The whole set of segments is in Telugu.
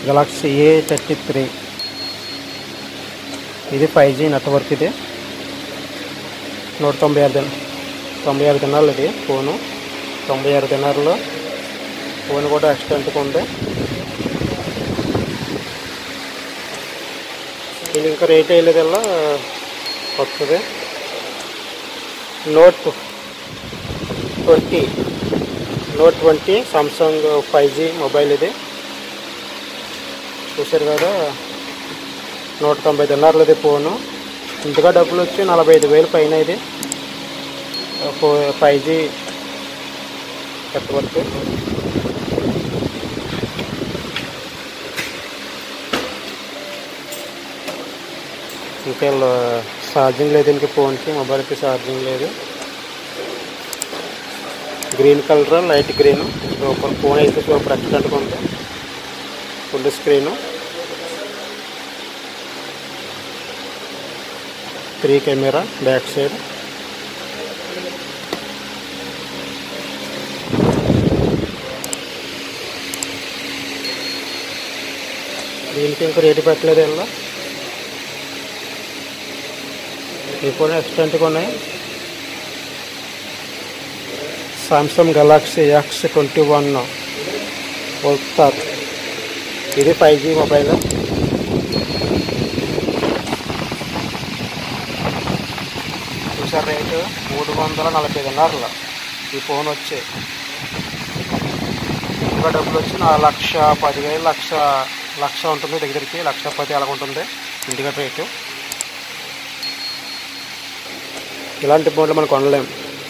గెలాక్సీ ఏ థర్టీ త్రీ ఇది ఫైవ్ జీ నెట్వర్క్ ఇది నూట తొంభై ఆరు దిన తొంభై ఆరు దినాలు ఇది ఫోను తొంభై ఆరు దినాల్లో ఫోన్ కూడా ఎక్స్టెంట్గా ఉంది ఇది ఇంకా రేట్ వేయలేదల్లా కొత్తది note twenty note twenty Samsung five G mobile ఇది చూశారు కదా నూట తొంభై దినారులు ఇది ఫోను ఇంతగా డబ్బులు వచ్చి నలభై ఐదు వేలు పైన ఇది ఫో ఫైవ్ జీ నెట్వర్క్ ఇంకా ఛార్జింగ్ లేదు ఇంక ఫోన్కి మొబైల్కి ఛార్జింగ్ లేదు green colour light green super phone అయితే సూపర్ ఎక్సలెంట్గా ఉంది full screen three camera back side దీనికి ఇంకా రేటు పెట్టలేదు ఇలా ఈ ఫోన్ ఎక్స్టెంట్గా ఉన్నాయి Samsung Galaxy X twenty one వస్తారు ఇది ఫైవ్ జీ మొబైల్ చూసారు రేటు మూడు వందల నలభై దినారుల ఈ ఫోన్ వచ్చి ఇంకా డబ్బులు వచ్చి నా లక్ష పదివేలు లక్ష లక్ష ఉంటుంది దగ్గరికి లక్ష పది అలా ఉంటుంది ఇంటికట్ రేటు ఇలాంటి ఫోన్లు మనం కొనలేం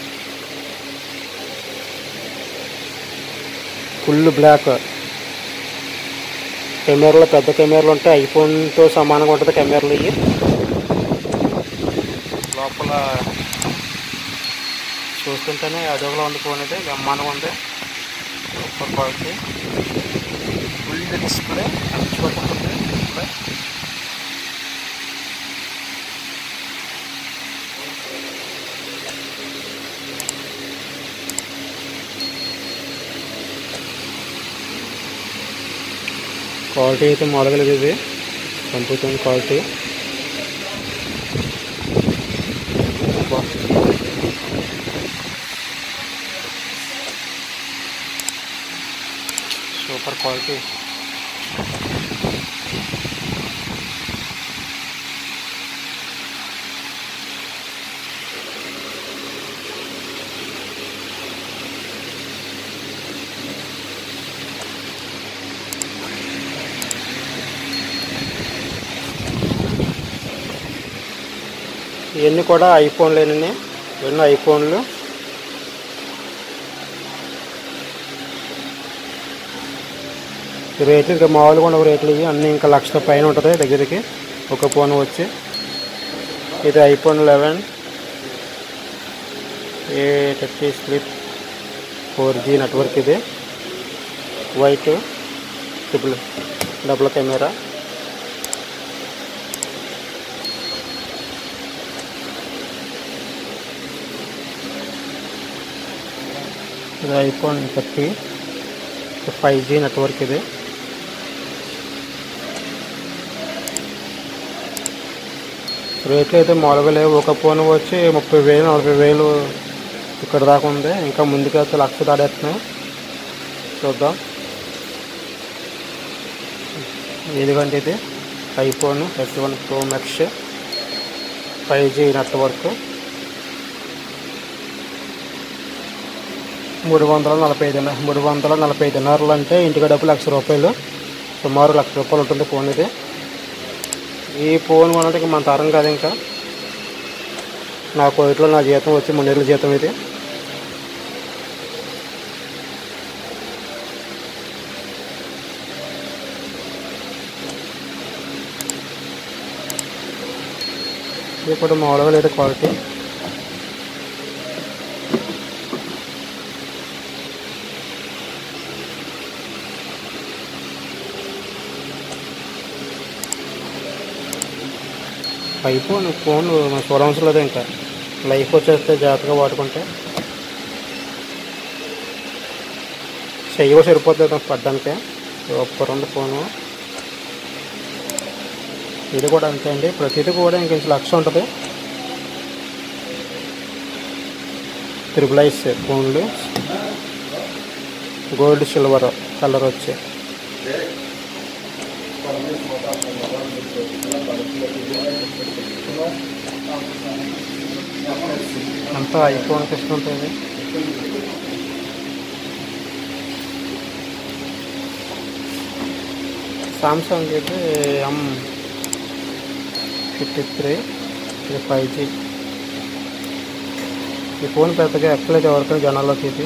ఫుల్ బ్లాక్ కెమెరాలో పెద్ద కెమెరాలు ఉంటాయి ఐఫోన్తో సమానంగా ఉంటుంది కెమెరాలు ఇవి లోపల చూస్తుంటేనే అదోలా ఉంది ఫోన్ ఇది బ్రహ్మాండంగా ఉంది సూపర్ క్వాలిటీ ఫుల్ డిస్ప్లే పట్టుకుంటుంది డిస్ప్లే క్వాలిటీ అయితే మామూలుగా లేదు ఇది పంపుతుంది క్వాలిటీ అబ్బా. సూపర్ క్వాలిటీ ఇవన్నీ కూడా ఐఫోన్లేనండి ఇవన్నీ ఐఫోన్లు ఈ రేట్లు ఇంకా మామూలుగా ఉండవు రేట్లు ఇవి అన్నీ ఇంకా లక్ష పైన ఉంటుంది దగ్గరికి ఒక ఫోన్ వచ్చి ఇది iPhone eleven A thirty split four G network ఇది వైట్ ట్రిపుల్ డబుల్ కెమెరా ఇది iPhone thirty five G network ఇది రేట్లు అయితే మామూలుగా లేవు ఒక ఫోన్ వచ్చి ముప్పై వేలు నలభై వేలు ఇక్కడ దాకా ఉంది ఇంకా ముందుకెళ్తే లక్ష దాడేస్తున్నాయి చూద్దాం ఇదిగంటే ఇది iPhone S one pro max five G network మూడు వందల నలభై ఐదు మూడు వందల నలభై ఐదు దినారులు అంటే ఇంటికి డబ్బు లక్ష రూపాయలు సుమారు లక్ష రూపాయలు ఉంటుంది ఫోన్ ఇది ఈ ఫోన్ కొనడానికి మన తరం కాదు ఇంకా నా కోవిట్లో నా జీతం వచ్చి మూడు నెలల జీతం ఇది ఇది కూడా మామూలుగా లేదు క్వాలిటీ ఐఫోన్ ఫోన్ మనం చూడవసరం లేదు ఇంకా లైఫ్ వచ్చేస్తే జాగ్రత్తగా వాడుకుంటే చెయ్యి కూడా సరిపోతుంది పడ్డానికి సూపర్ ఉంది ఫోను ఇది కూడా అంతే అండి ప్రతిదీ కూడా ఇంకొంచెం లక్ష ఉంటుంది త్రిబుల్ ఐస్ ఫోన్లు గోల్డ్ సిల్వర్ కలర్ వచ్చి అంతా ఐఫోన్ సిస్టమ్ ఉంటుంది సామ్సంగ్ అయితే ఎం ఫిఫ్టీ త్రీ ఇది ఫైవ్ జీ ఈ ఫోన్ పెద్దగా ఎక్కలేదు ఎవరికైనా జనాల్లోకి ఇది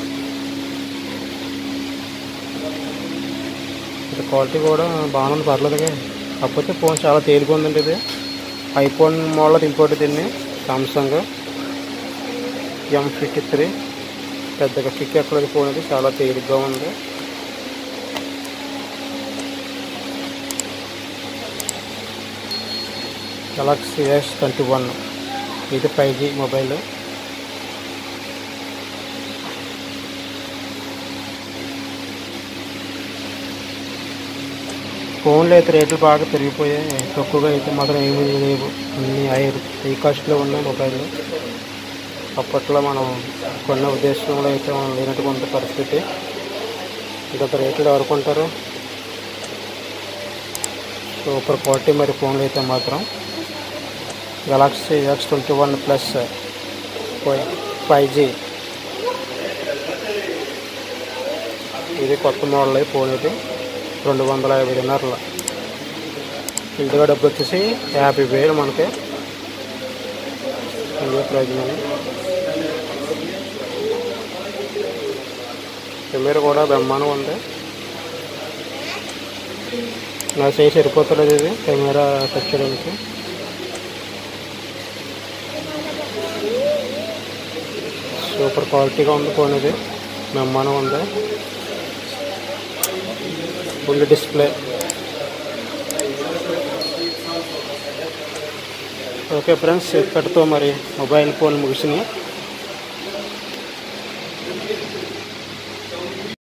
ఇది క్వాలిటీ కూడా బాగానే ఉంది పర్లేదుగా కాకపోతే ఫోన్ చాలా తేలిగా ఉందండి ఇది ఐఫోన్ మోడల్ ఇంకోటి దీన్ని సామ్సంగ్ ఎం ఫిఫ్టీ త్రీ పెద్దగా కిక్ ఎక్కలేదు ఫోన్ ఇది చాలా తేలిగ్గా ఉంది గెలాక్సీ ఎస్ ట్వంటీ వన్ ఇది ఫైవ్ జీ మొబైల్ ఫోన్లు అయితే రేట్లు బాగా పెరిగిపోయాయి తక్కువగా అయితే మాత్రం ఏమీ లేవు అన్ని హై హై కాస్ట్లో ఉన్నాయి మొబైల్ అప్పట్లో మనం కొన్న ఉద్దేశంలో అయితే మనం లేనట్టుగా ఉంది పరిస్థితి ఇంకొక రేట్లు ఎవరు కొంటారు సూపర్ క్వాలిటీ మరి ఫోన్లు అయితే మాత్రం Galaxy X twenty one plus five G ఇది కొత్త మోడల్ ఫోన్ ఇది రెండు వందల యాభై దినారుల ఇందులో డబ్బు వచ్చేసి యాభై వేలు మనకి ఇదే ప్రైజ్ మనీ కెమెరా కూడా బ్రహ్మాండం ఉంది నా చేయి సరిపోతలేదు ఇది కెమెరా టచ్ చేయడానికి సూపర్ క్వాలిటీగా ఉంది ఫోన్ ఇది బ్రహ్మాండం ఉంది ఫుల్ డిస్ప్లే ఓకే ఫ్రెండ్స్ ఇక్కడితో మరి మొబైల్ ఫోన్ ముగిసినాయి